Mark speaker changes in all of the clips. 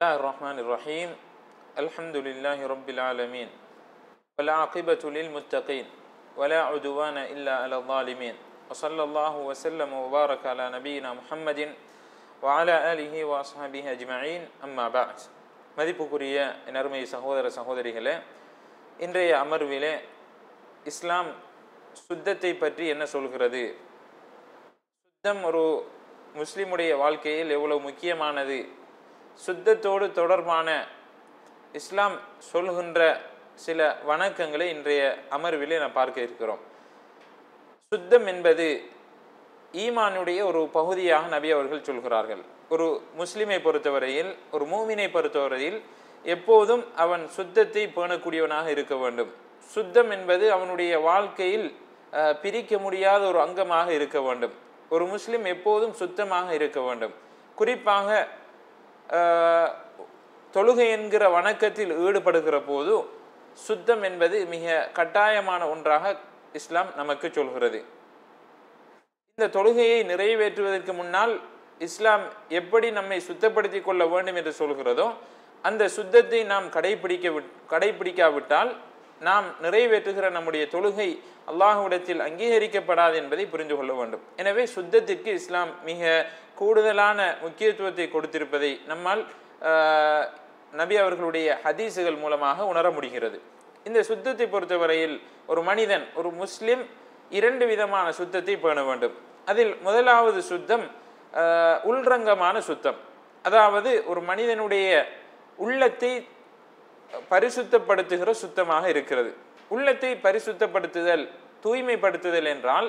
Speaker 1: الله الرحمن الرحيم الحمد لله رب العالمين والعاقبة للمتقين ولا عدوان إلا على الظالمين وصلى الله وسلم وبارك على نبينا محمد وعلى آله وأصحابه أجمعين أما بعد மதிப்புக்குரிய என் அருமை சகோதர சகோதரிகளே இன்றைய அமர்விலே இஸ்லாம் சுத்தத்தை பற்றி என்ன சொல்கிறது சுத்தம் ஒரு முஸ்லிமுடைய வாழ்க்கையில் எவ்வளவு முக்கியமானது சுத்தத்தோடு தொடர்பான இஸ்லாம் சொல்கின்ற சில வணக்கங்களை இன்றைய அமர்விலே நாம் பார்க்க இருக்கிறோம் சுத்தம் என்பது ஈமானுடைய ஒரு பகுதியாக நபி அவர்கள் சொல்கிறார்கள் ஒரு முஸ்லிமை பொறுத்தவரையில் ஒரு மூமினை பொறுத்தவரையில் எப்போதும் அவன் சுத்தத்தை பேணக்கூடியவனாக இருக்க வேண்டும் சுத்தம் என்பது அவனுடைய வாழ்க்கையில் அஹ், பிரிக்க முடியாத ஒரு அங்கமாக இருக்க வேண்டும் ஒரு முஸ்லிம் எப்போதும் சுத்தமாக இருக்க வேண்டும் குறிப்பாக அஹ், தொழுகை என்கிற வணக்கத்தில் ஈடுபடுகிற போது சுத்தம் என்பது மிக கட்டாயமான ஒன்றாக இஸ்லாம் நமக்கு சொல்கிறது இந்த தொழுகையை நிறைவேற்றுவதற்கு முன்னால் இஸ்லாம் எப்படி நம்மை சுத்தப்படுத்தி கொள்ள வேண்டும் என்று சொல்கிறதோ அந்த சுத்தத்தை நாம் கடைபிடிக்க விட்- கடைபிடிக்காவிட்டால் நாம் நிறைவேற்றுகிற நம்முடைய தொழுகை அல்லாஹ்விடத்தில் அங்கீகரிக்கப்படாது என்பதை புரிந்து கொள்ள வேண்டும் எனவே சுத்தத்திற்கு இஸ்லாம் மிக கூடுதலான முக்கியத்துவத்தை கொடுத்திருப்பதை நம்மால் ஆஹ், நபி அவர்களுடைய ஹதீஸுகள் மூலமாக உணர முடிகிறது இந்த சுத்தத்தை பொறுத்தவரையில் ஒரு மனிதன் ஒரு முஸ்லிம் இரண்டு விதமான சுத்தத்தை பேண வேண்டும் அதில் முதலாவது சுத்தம் ஆஹ், உள்ரங்கமான சுத்தம் அதாவது ஒரு மனிதனுடைய உள்ளத்தை பரிசுத்தப்படுத்துகிற சுத்தமாக இருக்கிறது உள்ளத்தை பரிசுத்தப்படுத்துதல் தூய்மைப்படுத்துதல் என்றால்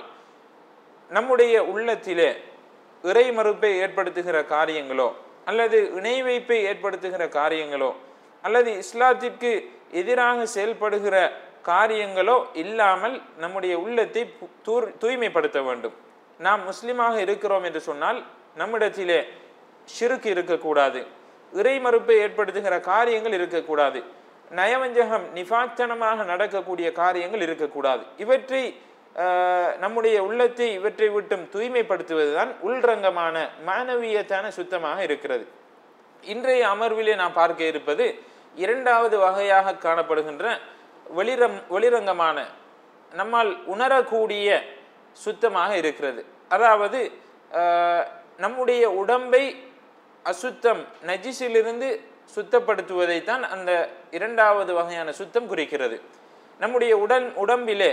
Speaker 1: நம்முடைய உள்ளத்திலே இறை மறுப்பை ஏற்படுத்துகிற காரியங்களோ அல்லது இணை வைப்பை ஏற்படுத்துகிற காரியங்களோ அல்லது இஸ்லாத்திற்கு எதிராக செயல்படுகிற காரியங்களோ இல்லாமல் நம்முடைய உள்ளத்தை பு- தூர் தூய்மைப்படுத்த வேண்டும் நாம் முஸ்லிமாக இருக்கிறோம் என்று சொன்னால் நம்மிடத்திலே ஷிருக்கு இருக்கக்கூடாது இறை மறுப்பை ஏற்படுத்துகிற காரியங்கள் இருக்கக்கூடாது நயவஞ்சகம் நிஃபாத்தனமாக நடக்கக்கூடிய காரியங்கள் இருக்கக்கூடாது இவற்றை ஆஹ், நம்முடைய உள்ளத்தை இவற்றை விட்டும் தூய்மைப்படுத்துவதுதான் உள்ரங்கமான மானவீயத்தான சுத்தமாக இருக்கிறது இன்றைய அமர்விலே நாம் பார்க்க இருப்பது இரண்டாவது வகையாக காணப்படுகின்ற வெளிரம் வெளிரங்கமான நம்மால் உணரக்கூடிய சுத்தமாக இருக்கிறது அதாவது ஆஹ், நம்முடைய உடம்பை அசுத்தம் நஜிஸிலிருந்து சுத்தப்படுத்துவதைத்தான் அந்த இரண்டாவது வகையான சுத்தம் குறிக்கிறது நம்முடைய உடன் உடம்பிலே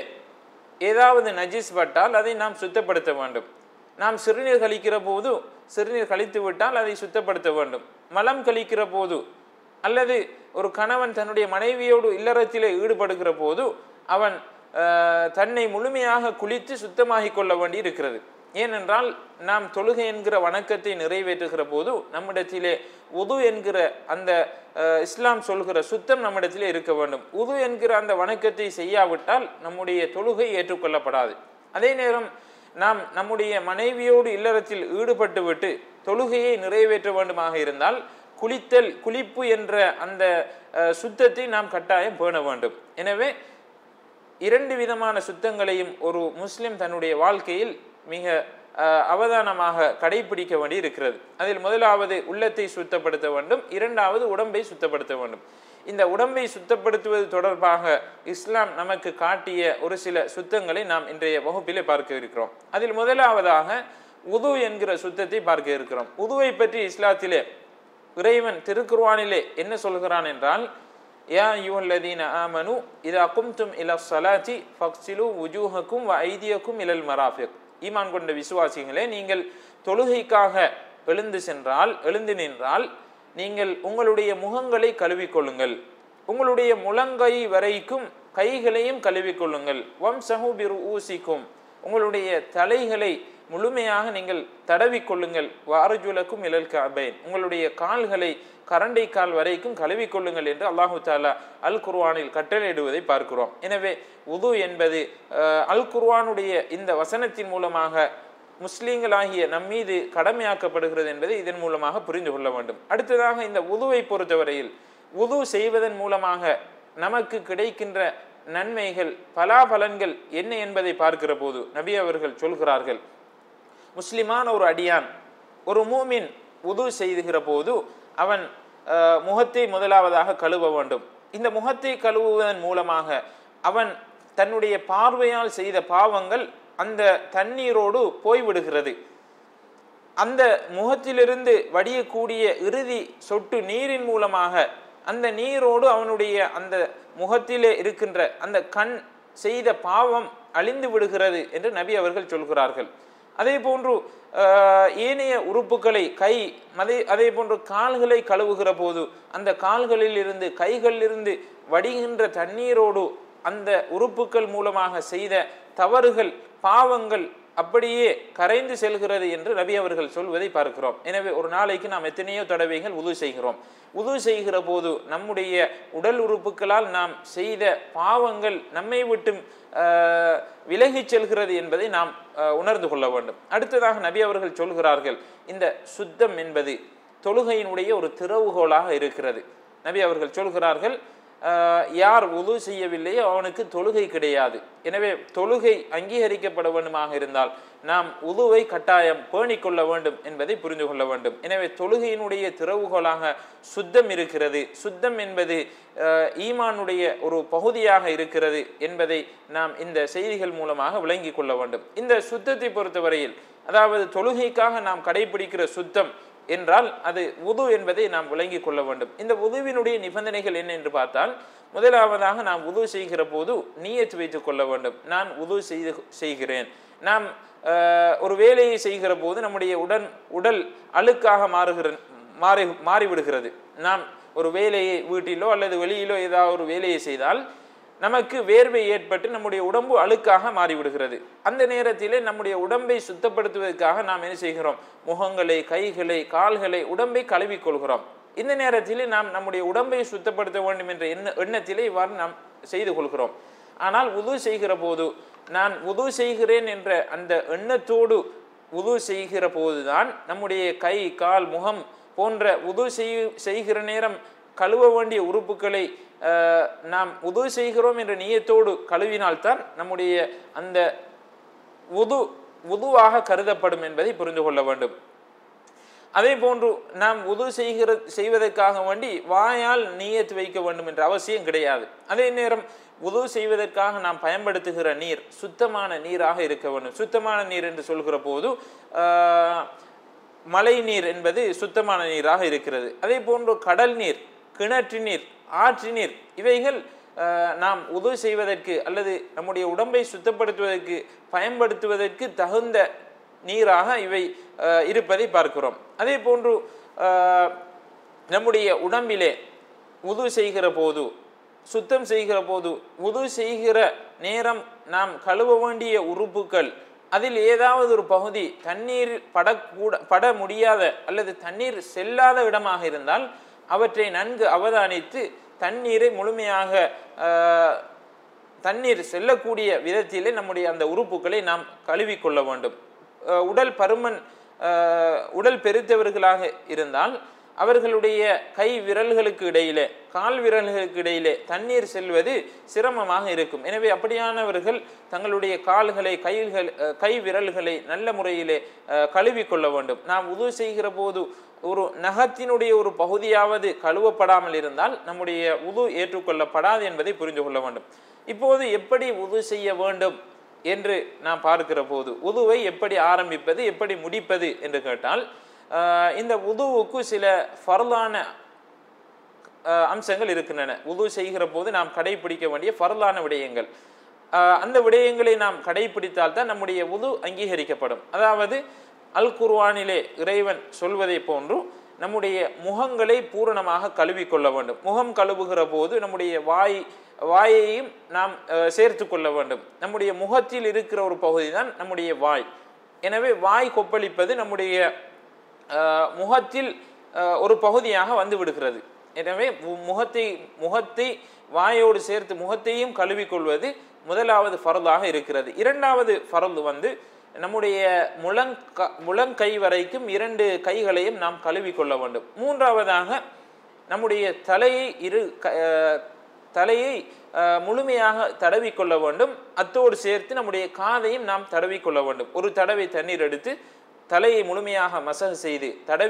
Speaker 1: ஏதாவது நஜீஸ் பட்டால் அதை நாம் சுத்தப்படுத்த வேண்டும் நாம் சிறுநீர் கழிக்கிற போது சிறுநீர் கழித்து விட்டால் அதை சுத்தப்படுத்த வேண்டும் மலம் கழிக்கிற போது அல்லது ஒரு கணவன் தன்னுடைய மனைவியோடு இல்லறத்திலே ஈடுபடுகிற போது அவன் ஆஹ், தன்னை முழுமையாக குளித்து சுத்தமாகிக் கொள்ள வேண்டி இருக்கிறது ஏனென்றால் நாம் தொழுகை என்கிற வணக்கத்தை நிறைவேற்றுகிற போது நம்மிடத்திலே உது என்கிற அந்த அஹ், இஸ்லாம் சொல்கிற சுத்தம் நம்மிடத்திலே இருக்க வேண்டும் உது என்கிற அந்த வணக்கத்தை செய்யாவிட்டால் நம்முடைய தொழுகை ஏற்றுக்கொள்ளப்படாது அதே நேரம் நாம் நம்முடைய மனைவியோடு இல்லறத்தில் ஈடுபட்டு விட்டு தொழுகையை நிறைவேற்ற வேண்டுமாக இருந்தால் குளித்தல் குளிப்பு என்ற அந்த அஹ், சுத்தத்தை நாம் கட்டாயம் பேண வேண்டும் எனவே இரண்டு விதமான சுத்தங்களையும் ஒரு முஸ்லிம் தன்னுடைய வாழ்க்கையில் மிக அஹ், அவதானமாக கடைபிடிக்க வேண்டி இருக்கிறது அதில் முதலாவது உள்ளத்தை சுத்தப்படுத்த வேண்டும் இரண்டாவது உடம்பை சுத்தப்படுத்த வேண்டும் இந்த உடம்பை சுத்தப்படுத்துவது தொடர்பாக இஸ்லாம் நமக்கு காட்டிய ஒரு சில சுத்தங்களை நாம் இன்றைய வகுப்பிலே பார்க்க இருக்கிறோம் அதில் முதலாவதாக உது என்கிற சுத்தத்தை பார்க்க இருக்கிறோம் உதுவை பற்றி இஸ்லாத்திலே இறைவன் திருக்குர்ஆனிலே என்ன சொல்கிறான் என்றால் யா யுவல்லதீன ஆமனு இதா கும்தும் இல ஸலாத்தி ஃபக்ஸிலு வுஜூஹக்கும் வ ஐதியக்கும் இலல் மராஃபிக் ஈமான் கொண்ட விசுவாசிகளே நீங்கள் தொழுகைக்காக எழுந்து சென்றால் எழுந்து நின்றால் நீங்கள் உங்களுடைய முகங்களை கழுவிக்கொள்ளுங்கள் உங்களுடைய முழங்கை வரைக்கும் கைகளையும் கழுவிக்கொள்ளுங்கள் வம் சஹூபிரு ஊசிக்கும் உங்களுடைய தலைகளை முழுமையாக நீங்கள் தடவிக்கொள்ளுங்கள் வாரஜுலக்கும் இலல் கபைன் உங்களுடைய கால்களை கரண்டை கால் வரைக்கும் கழுவிக்கொள்ளுங்கள் என்று அல்லாஹு தாலா அல் குர்ஆனில் கட்டளையிடுவதை பார்க்கிறோம் எனவே உது என்பது அஹ், அல் குர்ஆனுடைய இந்த வசனத்தின் மூலமாக முஸ்லீம்களாகிய நம்மீது கடமையாக்கப்படுகிறது என்பதை இதன் மூலமாக புரிந்து கொள்ள வேண்டும் அடுத்ததாக இந்த உதுவை பொறுத்தவரையில் உது செய்வதன் மூலமாக நமக்கு கிடைக்கின்ற நன்மைகள் பலாபலன்கள் என்ன என்பதை பார்க்கிற போது நபி அவர்கள் சொல்கிறார்கள் முஸ்லிமான ஒரு அடியான் ஒரு மூமின் உது செய்துகிற போது அவன் அஹ், முகத்தை முதலாவதாக கழுவ வேண்டும் இந்த முகத்தை கழுவுவதன் மூலமாக அவன் தன்னுடைய பார்வையால் செய்த பாவங்கள் அந்த தண்ணீரோடு போய்விடுகிறது அந்த முகத்திலிருந்து வடியக்கூடிய இறுதி சொட்டு நீரின் மூலமாக அந்த நீரோடு அவனுடைய அந்த முகத்திலே இருக்கின்ற அந்த கண் செய்த பாவம் அழிந்து விடுகிறது என்று நபி அவர்கள் சொல்கிறார்கள் அதே போன்று ஆஹ், ஏனைய உறுப்புகளை கை அதே அதே போன்று கால்களை கழுவுகிற போது அந்த கால்களில் இருந்து கைகளில் இருந்து வடிகின்ற தண்ணீரோடு அந்த உறுப்புகள் மூலமாக செய்த தவறுகள் பாவங்கள் அப்படியே கரைந்து செல்கிறது என்று நபி அவர்கள் சொல்வதை பார்க்கிறோம் எனவே ஒரு நாளைக்கு நாம் எத்தனையோ தடவைகள் உது செய்கிறோம் உது செய்கிற போது நம்முடைய உடல் உறுப்புகளால் நாம் செய்த பாவங்கள் நம்மை விட்டு ஆஹ், விலகிச் செல்கிறது என்பதை நாம் ஆஹ், உணர்ந்து கொள்ள வேண்டும் அடுத்ததாக நபி அவர்கள் சொல்கிறார்கள் இந்த சுத்தம் என்பது தொழுகையினுடைய ஒரு திறவுகோலாக இருக்கிறது நபி அவர்கள் சொல்கிறார்கள் ஆஹ், யார் உது செய்யவில்லையோ அவனுக்கு தொழுகை கிடையாது எனவே தொழுகை அங்கீகரிக்கப்பட வேண்டுமாக இருந்தால் நாம் உதுவை கட்டாயம் பேணிக் கொள்ள வேண்டும் என்பதை புரிந்து கொள்ள வேண்டும் எனவே தொழுகையினுடைய திறவுகோலாக சுத்தம் இருக்கிறது சுத்தம் என்பது ஆஹ், ஈமானுடைய ஒரு பகுதியாக இருக்கிறது என்பதை நாம் இந்த செய்திகள் மூலமாக விளங்கிக் கொள்ள வேண்டும் இந்த சுத்தத்தை பொறுத்தவரையில் அதாவது தொழுகைக்காக நாம் கடைபிடிக்கிற சுத்தம் என்றால் அது உது என்பதை நாம் விளங்கிக் கொள்ள வேண்டும் இந்த உதுவினுடைய நிபந்தனைகள் என்ன என்று பார்த்தால் முதலாவதாக நாம் உது செய்கிற போது நீயத்து வைத்துக் கொள்ள வேண்டும் நான் உது செய்து செய்கிறேன் நாம் ஆஹ், ஒரு வேலையை செய்கிற போது நம்முடைய உடன் உடல் அழுக்காக மாறுகிற மாறி மாறிவிடுகிறது நாம் ஒரு வேலையை வீட்டிலோ அல்லது வெளியிலோ ஏதாவது ஒரு வேலையை செய்தால் நமக்கு வேர்வை ஏற்பட்டு நம்முடைய உடம்பு அழுக்காக மாறிவிடுகிறது அந்த நேரத்திலே நம்முடைய உடம்பை சுத்தப்படுத்துவதற்காக நாம் என்ன செய்கிறோம் முகங்களை கைகளை கால்களை உடம்பை கழுவிக்கொள்கிறோம் இந்த நேரத்திலே நாம் நம்முடைய உடம்பை சுத்தப்படுத்த வேண்டும் என்ற எண்ண எண்ணத்திலே இவ்வாறு நாம் செய்து கொள்கிறோம் ஆனால் உது செய்கிற போது நான் உது செய்கிறேன் என்ற அந்த எண்ணத்தோடு உது செய்கிற போதுதான் நம்முடைய கை கால் முகம் போன்ற உது செய் செய்கிற நேரம் கழுவ வேண்டிய உறுப்புகளை அஹ், நாம் உது செய்கிறோம் என்ற நியத்தோடு கழுவினால்தான் நம்முடைய அந்த உது உதுவாக கருதப்படும் என்பதை புரிந்து கொள்ள வேண்டும் அதே போன்று நாம் உது செய்கிற செய்வதற்காக வேண்டி வாயால் நீயத்து வைக்க வேண்டும் என்ற அவசியம் கிடையாது அதே நேரம் உது செய்வதற்காக நாம் பயன்படுத்துகிற நீர் சுத்தமான நீராக இருக்க வேண்டும் சுத்தமான நீர் என்று சொல்கிற போது ஆஹ், மழை நீர் என்பது சுத்தமான நீராக இருக்கிறது அதே போன்று கடல் நீர் கிணற்று நீர் ஆற்று நீர் இவைகள் ஆஹ், நாம் உது செய்வதற்கு அல்லது நம்முடைய உடம்பை சுத்தப்படுத்துவதற்கு பயன்படுத்துவதற்கு தகுந்த நீராக இவை ஆஹ், இருப்பதை பார்க்கிறோம் அதே போன்று ஆஹ், நம்முடைய உடம்பிலே உது செய்கிற போது சுத்தம் செய்கிற போது உது செய்கிற நேரம் நாம் கழுவ வேண்டிய உறுப்புகள் அதில் ஏதாவது ஒரு பகுதி தண்ணீர் படக்கூட பட முடியாத அல்லது தண்ணீர் செல்லாத இடமாக இருந்தால் அவற்றை நன்கு அவதானித்து தண்ணீரை முழுமையாக ஆஹ், தண்ணீர் செல்லக்கூடிய விதத்திலே நம்முடைய அந்த உறுப்புகளை நாம் கழுவிக்கொள்ள வேண்டும் அஹ் உடல் பருமன் அஹ் உடல் பெருத்தவர்களாக இருந்தால் அவர்களுடைய கை விரல்களுக்கு இடையிலே கால் விரல்களுக்கு இடையிலே தண்ணீர் செல்வது சிரமமாக இருக்கும் எனவே அப்படியானவர்கள் தங்களுடைய கால்களை கைகள் அஹ் கை விரல்களை நல்ல முறையிலே அஹ் கழுவிக்கொள்ள வேண்டும் நாம் உதவு செய்கிற போது ஒரு நகத்தினுடைய ஒரு பகுதியாவது கழுவப்படாமல் இருந்தால் நம்முடைய உது ஏற்றுக்கொள்ளப்படாது என்பதை புரிந்து கொள்ள வேண்டும் இப்போது எப்படி உது செய்ய வேண்டும் என்று நாம் பார்க்கிற போது உதுவை எப்படி ஆரம்பிப்பது எப்படி முடிப்பது என்று கேட்டால் ஆஹ் இந்த உதுவுக்கு சில ஃபர்லான ஆஹ் அம்சங்கள் இருக்கின்றன உது செய்கிற போது நாம் கடைபிடிக்க வேண்டிய ஃபர்லான விடயங்கள் ஆஹ் அந்த விடயங்களை நாம் கடைபிடித்தால் தான் நம்முடைய உது அங்கீகரிக்கப்படும் அதாவது அல் குர்ஆனிலே இறைவன் சொல்வதை போன்று நம்முடைய முகங்களை பூரணமாக கழுவிக்கொள்ள வேண்டும் முகம் கழுவுகிற போது நம்முடைய வாய் வாயையும் நாம் அஹ், சேர்த்து கொள்ள வேண்டும் நம்முடைய முகத்தில் இருக்கிற ஒரு பகுதி தான் நம்முடைய வாய் எனவே வாய் கொப்பளிப்பது நம்முடைய அஹ், முகத்தில் அஹ், ஒரு பகுதியாக வந்து விடுகிறது எனவே மு- முகத்தை முகத்தை வாயோடு சேர்த்து முகத்தையும் கழுவிக்கொள்வது முதலாவது ஃபரதாக இருக்கிறது இரண்டாவது ஃபரது வந்து நம்முடைய முழங்க முழங்கை வரைக்கும் இரண்டு கைகளையும் நாம் கழுவிக்கொள்ள வேண்டும் மூன்றாவதாக நம்முடைய தலையை இரு க- அஹ், தலையை அஹ், முழுமையாக தடவிக்கொள்ள வேண்டும் அத்தோடு சேர்த்து நம்முடைய காதையும் நாம் தடவிக்கொள்ள வேண்டும் ஒரு தடவை தண்ணீர் எடுத்து தலையை முழுமையாக மசக செய்து தடவி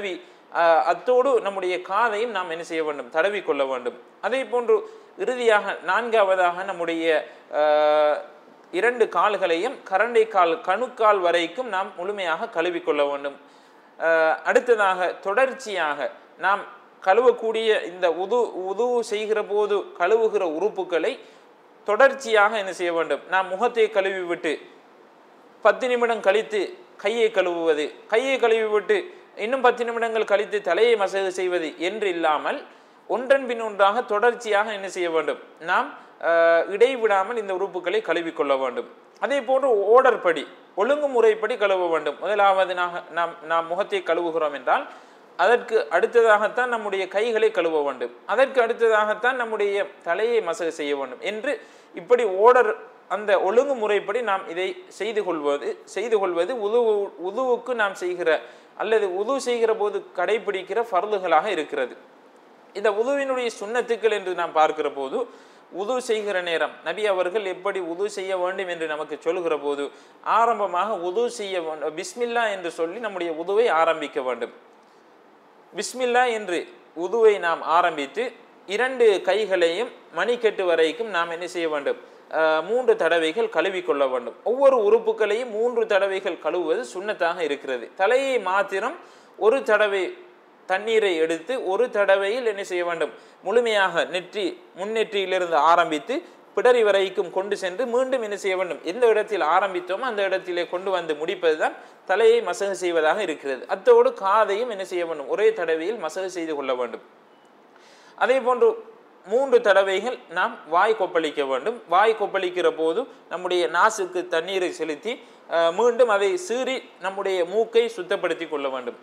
Speaker 1: ஆஹ் அத்தோடு நம்முடைய காதையும் நாம் என்ன செய்ய வேண்டும் தடவி கொள்ள வேண்டும் அதே போன்று இறுதியாக நான்காவதாக நம்முடைய ஆஹ், இரண்டு கால்களையும் கரண்டை கால் கணுக்கால் வரைக்கும் நாம் முழுமையாக கழுவிக்கொள்ள வேண்டும் ஆஹ், அடுத்ததாக தொடர்ச்சியாக நாம் கழுவக்கூடிய இந்த உது உது செய்கிற போது கழுவுகிற உறுப்புகளை தொடர்ச்சியாக என்ன செய்ய வேண்டும் நாம் முகத்தை கழுவி விட்டு பத்து நிமிடம் கழித்து கையை கழுவுவது கையை கழுவி விட்டு இன்னும் பத்து நிமிடங்கள் கழித்து தலையை மசகு செய்வது என்று இல்லாமல் ஒன்றன் பின் ஒன்றாக தொடர்ச்சியாக என்ன செய்ய வேண்டும் நாம் ஆஹ், இடைவிடாமல் இந்த உறுப்புகளை கழுவிக்கொள்ள வேண்டும் அதே போன்று ஓடர் படி ஒழுங்குமுறைப்படி கழுவ வேண்டும் முதலாவது நாக- நாம் நாம் முகத்தை கழுவுகிறோம் என்றால் அதற்கு அடுத்ததாகத்தான் நம்முடைய கைகளை கழுவ வேண்டும் அதற்கு அடுத்ததாகத்தான் நம்முடைய தலையை மசகு செய்ய வேண்டும் என்று இப்படி ஓடர் அந்த ஒழுங்குமுறைப்படி நாம் இதை செய்து கொள்வது செய்து கொள்வது உதுவு உதுவுக்கு நாம் செய்கிற அல்லது உது செய்கிற போது கடைபிடிக்கிற ஃபர்துகளாக இருக்கிறது இந்த உதுவினுடைய சுண்ணத்துக்கள் என்று நாம் பார்க்கிற போது உது செய்கிற நேரம் நபி அவர்கள் எப்படி உது செய்ய வேண்டும் என்று நமக்கு சொல்கிற போது ஆரம்பமாக உது செய்ய வேண்டும் பிஸ்மில்லா என்று சொல்லி நம்முடைய உதுவை ஆரம்பிக்க வேண்டும் பிஸ்மில்லா என்று உதுவை நாம் ஆரம்பித்து இரண்டு கைகளையும் மணிக்கட்டு வரைக்கும் நாம் என்ன செய்ய வேண்டும் அஹ், மூன்று தடவைகள் கழுவிக்கொள்ள வேண்டும் ஒவ்வொரு உறுப்புகளையும் மூன்று தடவைகள் கழுவுவது சுண்ணத்தாக இருக்கிறது தலையை மாத்திரம் ஒரு தடவை தண்ணீரை எடுத்து ஒரு தடவையில் என்ன செய்ய வேண்டும் முழுமையாக நெற்றி முன்னெற்றியிலிருந்து ஆரம்பித்து பிடரி வரைக்கும் கொண்டு சென்று மீண்டும் என்ன செய்ய வேண்டும் எந்த இடத்தில் ஆரம்பித்தோமோ அந்த இடத்திலே கொண்டு வந்து முடிப்பதுதான் தலையை மசகு செய்வதாக இருக்கிறது அத்தோடு காதையும் என்ன செய்ய வேண்டும் ஒரே தடவையில் மசகு செய்து கொள்ள வேண்டும் அதே போன்று மூன்று தடவைகள் நாம் வாய் கொப்பளிக்க வேண்டும் வாய் கொப்பளிக்கிற போது நம்முடைய நாசுக்கு தண்ணீரை செலுத்தி அஹ், மீண்டும் அதை சீறி நம்முடைய மூக்கை சுத்தப்படுத்தி கொள்ள வேண்டும்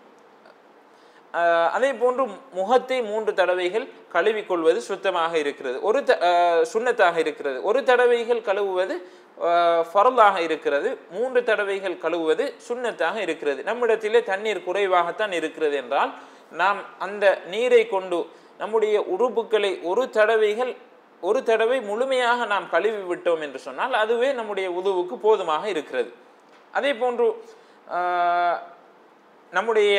Speaker 1: அஹ், அதே போன்று முகத்தை மூன்று தடவைகள் கழுவிக்கொள்வது சுத்தமாக இருக்கிறது ஒரு த அஹ், சுண்ணத்தாக இருக்கிறது ஒரு தடவைகள் கழுவுவது அஹ், ஃபரலாக இருக்கிறது மூன்று தடவைகள் கழுவுவது சுண்ணத்தாக இருக்கிறது நம்மிடத்திலே தண்ணீர் குறைவாகத்தான் இருக்கிறது என்றால் நாம் அந்த நீரை கொண்டு நம்முடைய உறுப்புகளை ஒரு தடவைகள் ஒரு தடவை முழுமையாக நாம் கழுவி விட்டோம் என்று சொன்னால் அதுவே நம்முடைய உதவுக்கு போதுமாக இருக்கிறது அதே போன்று ஆஹ், நம்முடைய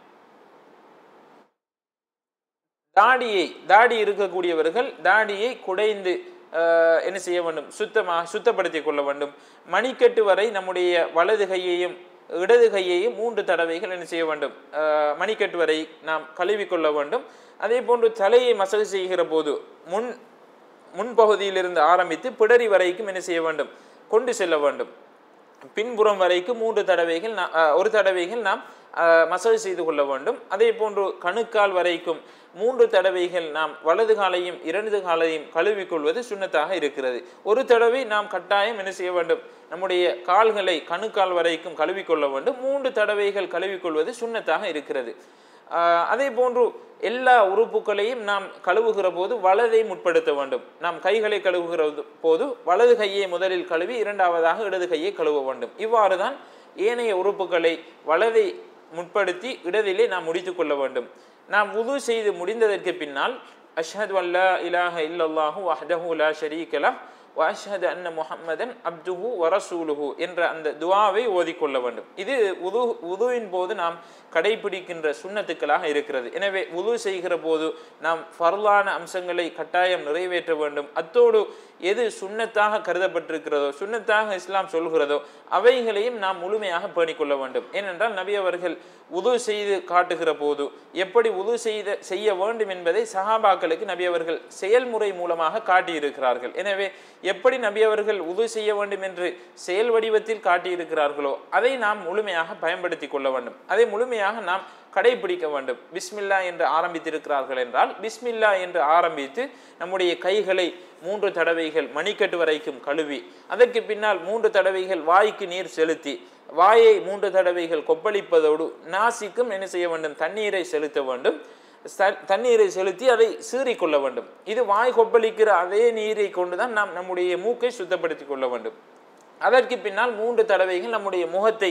Speaker 1: தாடியை தாடி இருக்கக்கூடியவர்கள் தாடியை குடைந்து ஆஹ், என்ன செய்ய வேண்டும் சுத்தமாக சுத்தப்படுத்திக் கொள்ள வேண்டும் மணிக்கட்டு வரை நம்முடைய வலது கையையும் இடது கையையும் மூன்று தடவைகள் என்ன செய்ய வேண்டும் ஆஹ், மணிக்கட்டு வரை நாம் கழுவிக்கொள்ள வேண்டும் அதே போன்று தலையை மசகு செய்கிற போது முன் முன்பகுதியிலிருந்து ஆரம்பித்து பிடரி வரைக்கும் என்ன செய்ய வேண்டும் கொண்டு செல்ல வேண்டும் பின்புறம் வரைக்கும் மூன்று தடவைகள் நா- அஹ், ஒரு தடவைகள் நாம் அஹ், மசாஜ் செய்து கொள்ள வேண்டும் அதே போன்று கணுக்கால் வரைக்கும் மூன்று தடவைகள் நாம் வலது காலையும் இரண்டு காலையும் கழுவிக்கொள்வது சுண்ணத்தாக இருக்கிறது ஒரு தடவை நாம் கட்டாயம் என்ன செய்ய வேண்டும் நம்முடைய கால்களை கணுக்கால் வரைக்கும் கழுவிக்கொள்ள வேண்டும் மூன்று தடவைகள் கழுவிக்கொள்வது சுண்ணத்தாக இருக்கிறது ஆஹ் அதே போன்று எல்லா உறுப்புகளையும் நாம் கழுவுகிற போது வலதை முற்படுத்த வேண்டும் நாம் கைகளை கழுவுகிற போது வலது கையை முதலில் கழுவி இரண்டாவதாக இடது கையை கழுவ வேண்டும் இவ்வாறு தான் ஏனைய உறுப்புகளை வலதை முற்படுத்தி இடதிலே நாம் முடித்துக் கொள்ள வேண்டும் நாம் உது செய்து முடிந்ததற்கு பின்னால் அஷ்ஹது அல்லா இலாஹ இல்லல்லாஹு வஹ்தஹு லா ஷரீக லஹ் வ அஷ்ஹது அன்ன முஹம்மதன் அப்துஹு வரசூலுஹு என்ற அந்த துஆவை ஓதிக்கொள்ள வேண்டும் இது உது உதுவின் போது நாம் கடைபிடிக்கின்ற சுண்ணத்துக்களாக இருக்கிறது எனவே உது செய்கிற போது நாம் ஃபர்லான அம்சங்களை கட்டாயம் நிறைவேற்ற வேண்டும் அத்தோடு எது சுண்ணத்தாக கருதப்பட்டிருக்கிறதோ சுண்ணத்தாக இஸ்லாம் சொல்கிறதோ அவைகளையும் நாம் முழுமையாக பேணிக்கொள்ள வேண்டும் ஏனென்றால் நபி அவர்கள் உது செய்து காட்டுகிற போது எப்படி உது செய்த செய்ய வேண்டும் என்பதை சஹாபாக்களுக்கு நபி அவர்கள் செயல்முறை மூலமாக காட்டியிருக்கிறார்கள் எனவே எப்படி நபி அவர்கள் உது செய்ய வேண்டும் என்று செயல் வடிவத்தில் காட்டியிருக்கிறார்களோ அதை நாம் முழுமையாக பயன்படுத்தி கொள்ள வேண்டும் அதை முழுமையாக நாம் கடைபிடிக்க வேண்டும் பிஸ்மில்லா என்று ஆரம்பித்திருக்கிறார்கள் என்றால் பிஸ்மில்லா என்று ஆரம்பித்து நம்முடைய கைகளை மூன்று தடவைகள் மணிக்கட்டு வரைக்கும் கழுவி அதற்கு பின்னால் மூன்று தடவைகள் வாய்க்கு நீர் செலுத்தி வாயை மூன்று தடவைகள் கொப்பளிப்பதோடு நாசிக்கும் என்ன செய்ய வேண்டும் தண்ணீரை செலுத்த வேண்டும் ச- தண்ணீரை செலுத்தி அதை சீறிக்கொள்ள வேண்டும் இது வாய் கொப்பளிக்கிற அதே நீரை கொண்டுதான் நாம் நம்முடைய மூக்கை சுத்தப்படுத்திக் கொள்ள வேண்டும் அதற்கு பின்னால் மூன்று தடவைகள் நம்முடைய முகத்தை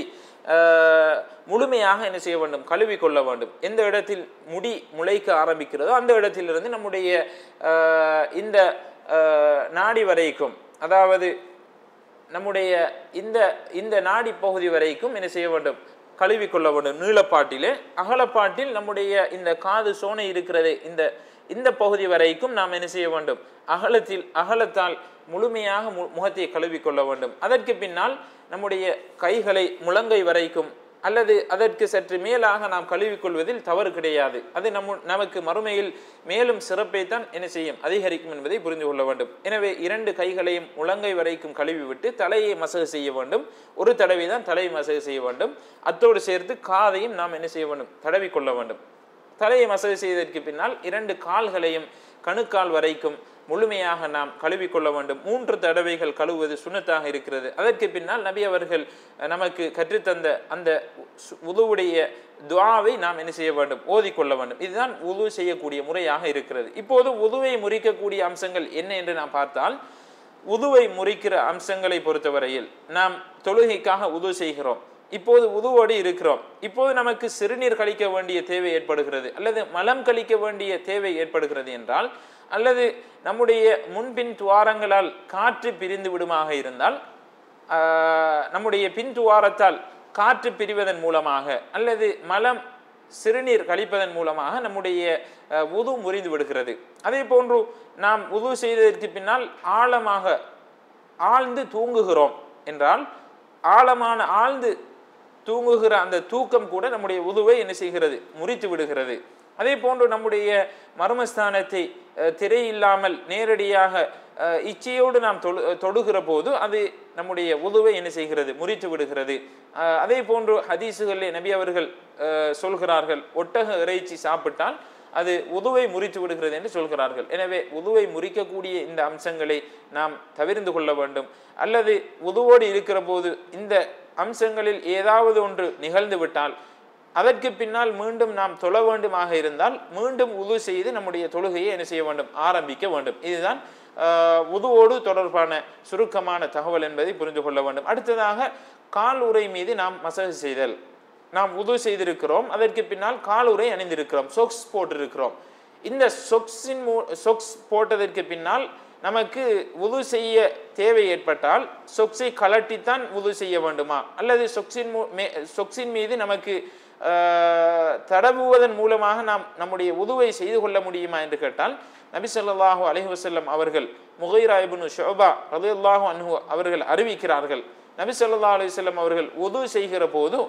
Speaker 1: ஆஹ், முழுமையாக என்ன செய்ய வேண்டும் கழுவி கொள்ள வேண்டும் எந்த இடத்தில் முடி முளைக்க ஆரம்பிக்கிறதோ அந்த இடத்திலிருந்து நம்முடைய ஆஹ், இந்த ஆஹ், நாடி வரைக்கும் அதாவது நம்முடைய இந்த இந்த நாடி பகுதி வரைக்கும் என்ன செய்ய வேண்டும் கழுவிக்கொள்ள வேண்டும் நீளப்பாட்டிலே அகலப்பாட்டில் நம்முடைய இந்த காது சோனை இருக்கிறது இந்த இந்த பகுதி வரைக்கும் நாம் என்ன செய்ய வேண்டும் அகலத்தில் அகலத்தால் முழுமையாக மு- முகத்தை கழுவிக்கொள்ள வேண்டும் அதற்கு பின்னால் நம்முடைய கைகளை முழங்கை வரைக்கும் அல்லது அதற்கு சற்று மேலாக நாம் கழுவிக்கொள்வதில் தவறு கிடையாது அது நம்ம நமக்கு மறுமையில் மேலும் சிறப்பை தான் என்ன செய்யும் அதிகரிக்கும் என்பதை புரிந்து கொள்ள வேண்டும் எனவே இரண்டு கைகளையும் முழங்கை வரைக்கும் கழுவி விட்டு தலையை மசகு செய்ய வேண்டும் ஒரு தடவை தான் தலையை மசகு செய்ய வேண்டும் அத்தோடு சேர்த்து காதையும் நாம் என்ன செய்ய வேண்டும் தடவி கொள்ள வேண்டும் தலையை மசகு செய்ததற்கு பின்னால் இரண்டு கால்களையும் கணுக்கால் வரைக்கும் முழுமையாக நாம் கழுவிக்கொள்ள வேண்டும் மூன்று தடவைகள் கழுவுவது சுண்ணத்தாக இருக்கிறது அதற்கு பின்னால் நபி அவர்கள் அஹ், நமக்கு கற்றுத்தந்த அந்த சு- உதுவுடைய துஆவை நாம் என்ன செய்ய வேண்டும் ஓதிக்கொள்ள வேண்டும் இதுதான் உது செய்யக்கூடிய முறையாக இருக்கிறது இப்போது உதுவை முறிக்கக்கூடிய அம்சங்கள் என்ன என்று நாம் பார்த்தால் உதுவை முறிக்கிற அம்சங்களை பொறுத்தவரையில் நாம் தொழுகைக்காக உது செய்கிறோம் இப்போது உதுவோடு இருக்கிறோம் இப்போது நமக்கு சிறுநீர் கழிக்க வேண்டிய தேவை ஏற்படுகிறது அல்லது மலம் கழிக்க வேண்டிய தேவை ஏற்படுகிறது என்றால் அல்லது நம்முடைய முன்பின் துவாரங்களால் காற்று பிரிந்து விடுமாக இருந்தால் ஆஹ், நம்முடைய பின் துவாரத்தால் காற்று பிரிவதன் மூலமாக அல்லது மலம் சிறுநீர் கழிப்பதன் மூலமாக நம்முடைய அஹ், உது முறிந்து விடுகிறது அதே போன்று நாம் உது செய்ததற்கு பின்னால் ஆழமாக ஆழ்ந்து தூங்குகிறோம் என்றால் ஆழமான ஆழ்ந்து தூங்குகிற அந்த தூக்கம் கூட நம்முடைய உதுவை என்ன செய்கிறது முறித்து விடுகிறது அதே போன்று நம்முடைய மர்மஸ்தானத்தை அஹ், திரை இல்லாமல் நேரடியாக அஹ், இச்சையோடு நாம் தொழு தொடுகிற போது அது நம்முடைய உதுவை என்ன செய்கிறது முறித்து விடுகிறது அஹ், அதே போன்று ஹதீஸுகளிலே நபி அவர்கள் அஹ், சொல்கிறார்கள் ஒட்டக இறைச்சி சாப்பிட்டால் அது உதுவை முறித்து விடுகிறது என்று சொல்கிறார்கள் எனவே உதுவை முறிக்கக்கூடிய இந்த அம்சங்களை நாம் தவிர்ந்து கொள்ள வேண்டும் அல்லது உதுவோடு இருக்கிற போது இந்த அம்சங்களில் ஏதாவது ஒன்று நிகழ்ந்து விட்டால் அதற்கு பின்னால் மீண்டும் நாம் தொழ வேண்டுமாக இருந்தால் மீண்டும் உது செய்து நம்முடைய தொழுகையை என்ன செய்ய வேண்டும் ஆரம்பிக்க வேண்டும் இதுதான் ஆஹ், உதுவோடு தொடர்பான சுருக்கமான தகவல் என்பதை புரிந்து கொள்ள வேண்டும் அடுத்ததாக கால் உறை மீது நாம் மசகு செய்தல் நாம் உது செய்திருக்கிறோம் அதற்கு பின்னால் கால் உறை அணிந்திருக்கிறோம் சொக்ஸ் போட்டிருக்கிறோம் இந்த சொக்ஸின் மூ சொக்ஸ் போட்டதற்கு பின்னால் நமக்கு உது செய்ய தேவை ஏற்பட்டால் சொக்ஸை கலட்டித்தான் உது செய்ய வேண்டுமா அல்லது சொக்ஸின் மூ மே சொக்ஸின் மீது நமக்கு ஆஹ், தடவுவதன் மூலமாக நாம் நம்முடைய உதுவை செய்து கொள்ள முடியுமா என்று கேட்டால் நபி ஸல்லல்லாஹு அலைஹி வஸல்லம் அவர்கள் முகைரா இப்னு ஷுபா ரலியல்லாஹு அன்ஹு அவர்கள் அறிவிக்கிறார்கள் நபி ஸல்லல்லாஹு அலைஹி வஸல்லம் அவர்கள் உது செய்கிற போது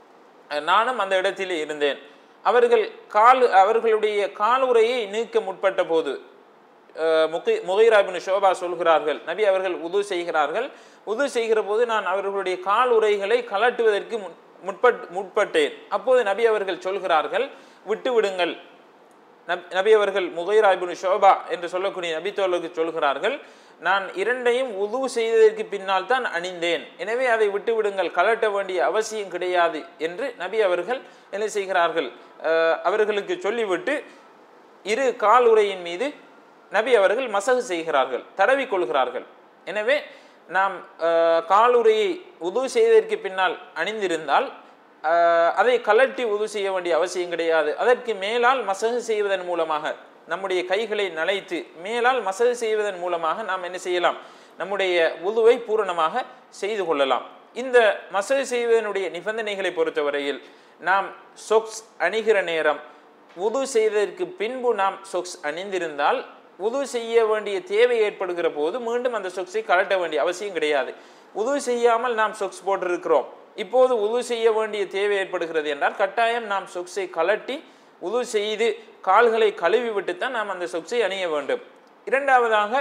Speaker 1: நானும் அந்த இடத்திலே இருந்தேன் அவர்கள் கால் அவர்களுடைய காலுறையை நீக்க முற்பட்ட போது அஹ், முகி முகைராபின் ஷோபா சொல்கிறார்கள் நபி அவர்கள் உது செய்கிறார்கள் உது செய்கிற போது நான் அவர்களுடைய கால் உரைகளை கலட்டுவதற்கு முன்- முற்பட் முற்பட்டேன் அப்போது நபி அவர்கள் சொல்கிறார்கள் விட்டு விடுங்கள் நப்- நபி அவர்கள் முகைராபின் ஷோபா என்று சொல்லக்கூடிய நபி தோழருக்கு சொல்கிறார்கள் நான் இரண்டையும் உது செய்ததற்கு பின்னால் தான் அணிந்தேன் எனவே அதை விட்டு விடுங்கள் கலட்ட வேண்டிய அவசியம் கிடையாது என்று நபி அவர்கள் என்ன செய்கிறார்கள் அஹ், அவர்களுக்கு சொல்லிவிட்டு இரு கால் உரையின் மீது நபி அவர்கள் மசகு செய்கிறார்கள் தடவி கொள்கிறார்கள் எனவே நாம் அஹ், காலுறையை உது செய்ததற்கு பின்னால் அணிந்திருந்தால் அஹ், அதை கலட்டி உது செய்ய வேண்டிய அவசியம் கிடையாது அதற்கு மேலால் மசகு செய்வதன் மூலமாக நம்முடைய கைகளை நனைத்து மேலால் மசகு செய்வதன் மூலமாக நாம் என்ன செய்யலாம் நம்முடைய உதுவை பூரணமாக செய்து கொள்ளலாம் இந்த மசகு செய்வதனுடைய நிபந்தனைகளை பொறுத்தவரையில் நாம் சொக்ஸ் அணிகிற நேரம் உது செய்ததற்கு பின்பு நாம் சொக்ஸ் அணிந்திருந்தால் உது செய்ய வேண்டிய தேவை ஏற்படுகிற போது மீண்டும் அந்த சொக்ஸை கலட்ட வேண்டிய அவசியம் கிடையாது உது செய்யாமல் நாம் சொக்ஸ் போட்டிருக்கிறோம் இப்போது உது செய்ய வேண்டிய தேவை ஏற்படுகிறது என்றால் கட்டாயம் நாம் சொக்ஸை கலட்டி உது செய்து கால்களை கழுவி விட்டுத்தான் நாம் அந்த சொக்ஸை அணிய வேண்டும் இரண்டாவதாக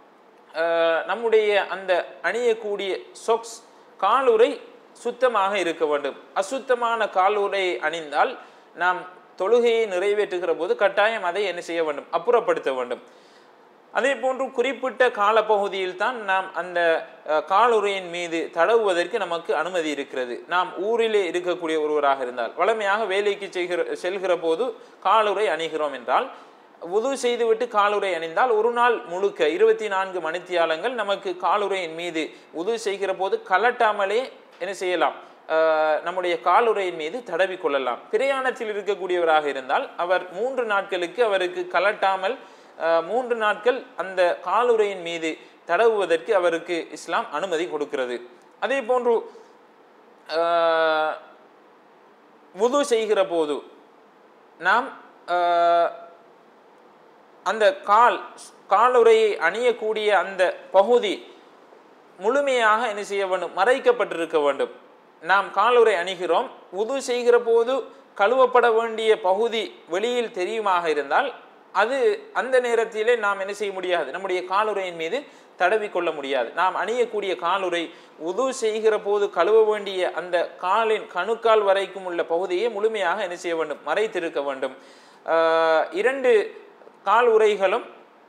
Speaker 1: அஹ், நம்முடைய அந்த அணியக்கூடிய சொக்ஸ் காலுறை சுத்தமாக இருக்க வேண்டும் அசுத்தமான காலுறையை அணிந்தால் நாம் தொழுகையை நிறைவேற்றுகிற போது கட்டாயம் அதை என்ன செய்ய வேண்டும் அப்புறப்படுத்த வேண்டும் அதே போன்று குறிப்பிட்ட காலப்பகுதியில் தான் நாம் அந்த அஹ், காலுறையின் மீது தடவுவதற்கு நமக்கு அனுமதி இருக்கிறது நாம் ஊரிலே இருக்கக்கூடிய ஒருவராக இருந்தால் வளமையாக வேலைக்கு செய்கிற செல்கிற போது காலுறை அணிகிறோம் என்றால் உது செய்துவிட்டு காலுறை அணிந்தால் ஒரு நாள் முழுக்க இருபத்தி நான்கு மணித்தியாலங்கள் நமக்கு காலுறையின் மீது உது செய்கிற போது கலட்டாமலே என்ன செய்யலாம் அஹ், நம்முடைய காலுறையின் மீது தடவி கொள்ளலாம் பிரயாணத்தில் இருக்கக்கூடியவராக இருந்தால் அவர் மூன்று நாட்களுக்கு அவருக்கு கலட்டாமல் அஹ், மூன்று நாட்கள் அந்த காலுறையின் மீது தடவுவதற்கு அவருக்கு இஸ்லாம் அனுமதி கொடுக்கிறது அதே போன்று அஹ், வுது செய்கிற போது நாம் ஆஹ், அந்த கால் காலுறையை அணியக்கூடிய அந்த பகுதி முழுமையாக என்ன செய்ய வேண்டும் மறைக்கப்பட்டிருக்க வேண்டும் நாம் காலுறை அணிகிறோம் உது செய்கிற போது கழுவப்பட வேண்டிய பகுதி வெளியில் தெரியுமாக இருந்தால் அது அந்த நேரத்திலே நாம் என்ன செய்ய முடியாது நம்முடைய காலுறையின் மீது தடவி கொள்ள முடியாது நாம் அணியக்கூடிய காலுறை உது செய்கிற போது கழுவ வேண்டிய அந்த காலின் கணுக்கால் வரைக்கும் உள்ள பகுதியை முழுமையாக என்ன செய்ய வேண்டும் மறைத்திருக்க வேண்டும் ஆஹ் இரண்டு கால் உரைகளும்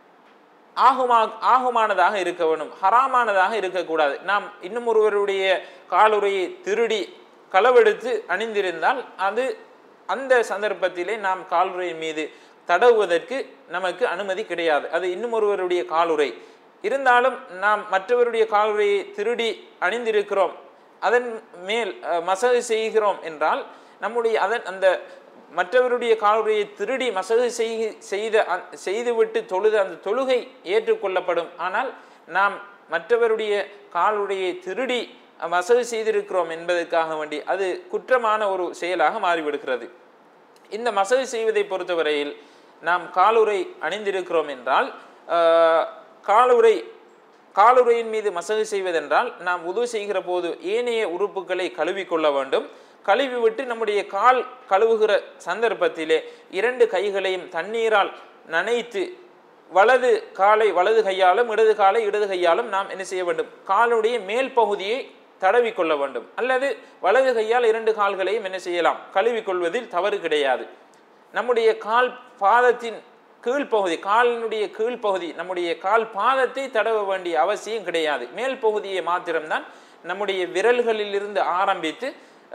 Speaker 1: ஆகுமா ஆகுமானதாக இருக்க வேண்டும் ஹராமானதாக இருக்கக்கூடாது நாம் இன்னும் ஒருவருடைய காலுறையை திருடி களவெடுத்து அணிந்திருந்தால் அது அந்த சந்தர்ப்பத்திலே நாம் காலுறையின் மீது தடவுவதற்கு நமக்கு அனுமதி கிடையாது அது இன்னும் ஒருவருடைய காலுறை இருந்தாலும் நாம் மற்றவருடைய காலுறையை திருடி அணிந்திருக்கிறோம் அதன் மேல் அஹ், மசகு செய்கிறோம் என்றால் நம்முடைய அதன் அந்த மற்றவருடைய காலுறையை திருடி மசகு செய் செய்த அ- செய்துவிட்டு தொழுத அந்த தொழுகை ஏற்றுக்கொள்ளப்படும் ஆனால் நாம் மற்றவருடைய காலுறையை திருடி மசகு செய்திருக்கிறோம் என்பதற்காக வேண்டி அது குற்றமான ஒரு செயலாக மாறிவிடுகிறது இந்த மசகு செய்வதை பொறுத்தவரையில் நாம் காலுறை அணிந்திருக்கிறோம் என்றால் ஆஹ், காலுறை காலுறையின் மீது மசகு செய்வதென்றால் நாம் உது செய்கிற போது ஏனைய உறுப்புகளை கழுவிக்கொள்ள வேண்டும் கழுவி விட்டு நம்முடைய கால் கழுவுகிற சந்தர்ப்பத்திலே இரண்டு கைகளையும் தண்ணீரால் நனைத்து வலது காலை வலது கையாலும் இடது காலை இடது கையாலும் நாம் என்ன செய்ய வேண்டும் காலுடைய மேல் பகுதியை தடவி கொள்ள வேண்டும் அல்லது வலது கையால் இரண்டு கால்களையும் என்ன செய்யலாம் கழுவிக்கொள்வதில் தவறு கிடையாது நம்முடைய கால் பாதத்தின் கீழ்ப்பகுதி காலினுடைய கீழ்ப்பகுதி நம்முடைய கால் பாதத்தை தடவ வேண்டிய அவசியம் கிடையாது மேல் பகுதியை மாத்திரம்தான் நம்முடைய விரல்களிலிருந்து ஆரம்பித்து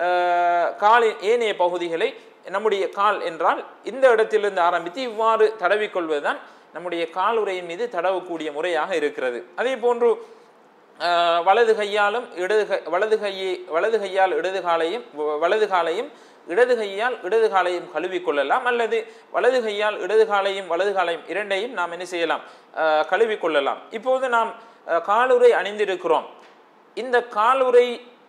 Speaker 1: ஆஹ், காலின் ஏனைய பகுதிகளை நம்முடைய கால் என்றால் இந்த இடத்திலிருந்து ஆரம்பித்து இவ்வாறு தடவிக்கொள்வதுதான் நம்முடைய காலுறையின் மீது தடவக்கூடிய முறையாக இருக்கிறது அதே போன்று ஆஹ், வலது கையாலும் இடது கை வலது கையை வலது கையால் இடது காலையும் வ- வலது காலையும் இடது கையால் இடது காலையும் கழுவிக் கொள்ளலாம் அல்லது வலது கையால் இடது காலையும் வலது காலையும் இரண்டையும் நாம் என்ன செய்யலாம் ஆஹ், கழுவிக் கொள்ளலாம் இப்போது நாம் ஆஹ், காலுறை அணிந்திருக்கிறோம் இந்த காலுறை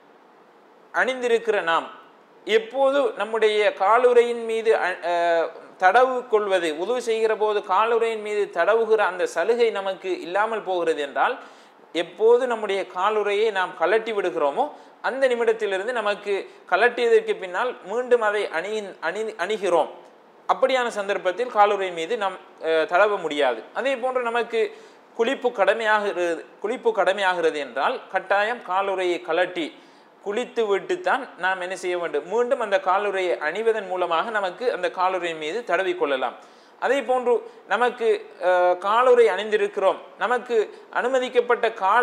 Speaker 1: அணிந்திருக்கிற நாம் எப்போது நம்முடைய காலுறையின் மீது அ- அஹ், தடவு கொள்வது உதவு செய்கிற போது காலுறையின் மீது தடவுகிற அந்த சலுகை நமக்கு இல்லாமல் போகிறது என்றால் எப்போது நம்முடைய காலுறையை நாம் கலட்டி விடுகிறோமோ அந்த நிமிடத்திலிருந்து நமக்கு கலட்டியதற்கு பின்னால் மீண்டும் அதை அணி அணி அணிகிறோம் அப்படியான சந்தர்ப்பத்தில் காலுறை மீது நாம் அஹ், தடவ முடியாது அதே போன்று நமக்கு குளிப்பு கடமையாகிறது குளிப்பு கடமையாகிறது என்றால் கட்டாயம் காலுறையை கலட்டி குளித்து விட்டுத்தான் நாம் என்ன செய்ய வேண்டும் மீண்டும் அந்த காலுறையை அணிவதன் மூலமாக நமக்கு அந்த காலுறையின் மீது தடவி கொள்ளலாம் அதே போன்று நமக்கு அஹ், காலுறை அணிந்திருக்கிறோம் நமக்கு அனுமதிக்கப்பட்ட கால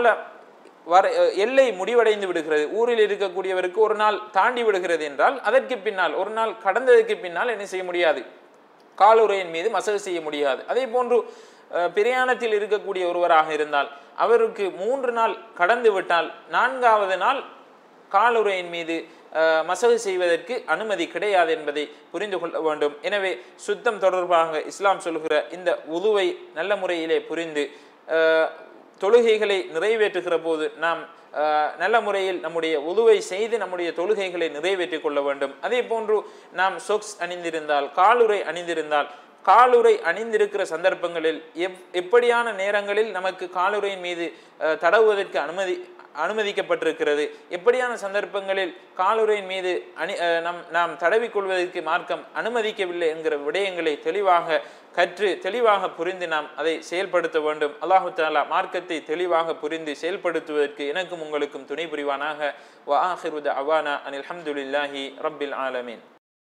Speaker 1: வர அஹ், எல்லை முடிவடைந்து விடுகிறது ஊரில் இருக்கக்கூடியவருக்கு ஒரு நாள் தாண்டி விடுகிறது என்றால் அதற்கு பின்னால் ஒரு நாள் கடந்ததற்கு பின்னால் என்ன செய்ய முடியாது காலுறையின் மீது மசகு செய்ய முடியாது அதே போன்று அஹ், பிரயாணத்தில் இருக்கக்கூடிய ஒருவராக இருந்தால் அவருக்கு மூன்று நாள் கடந்து விட்டால் நான்காவது நாள் காலுறையின் மீது அஹ், மசகு செய்வதற்கு அனுமதி கிடையாது என்பதை புரிந்து கொள்ள வேண்டும் எனவே சுத்தம் தொடர்பாக இஸ்லாம் சொல்கிற இந்த உதுவை நல்ல முறையிலே புரிந்து அஹ், தொழுகைகளை நிறைவேற்றுகிற போது நாம் அஹ், நல்ல முறையில் நம்முடைய உதுவை செய்து நம்முடைய தொழுகைகளை நிறைவேற்றிக் கொள்ள வேண்டும் அதே போன்று நாம் சொக்ஸ் அணிந்திருந்தால் காலுறை அணிந்திருந்தால் காலுறை அணிந்திருக்கிற சந்தர்ப்பங்களில் எப் எப்படியான நேரங்களில் நமக்கு காலுறையின் மீது அஹ், தடவுவதற்கு அனுமதி அனுமதிக்கப்பட்டிருக்கிறது எப்படியான சந்தர்ப்பங்களில் காலுறையின் மீது அணி அஹ், நம் நாம் தடவிக்கொள்வதற்கு மார்க்கம் அனுமதிக்கவில்லை என்கிற விடயங்களை தெளிவாக கற்று தெளிவாக புரிந்து நாம் அதை செயல்படுத்த வேண்டும் அல்லாஹு தாலா மார்க்கத்தை தெளிவாக புரிந்து செயல்படுத்துவதற்கு எனக்கும் உங்களுக்கும் துணை புரிவானாக வ ஆஹிருத அவானா அனில் ஹம்துலில்லாஹி ரப்பில் ஆலமீன்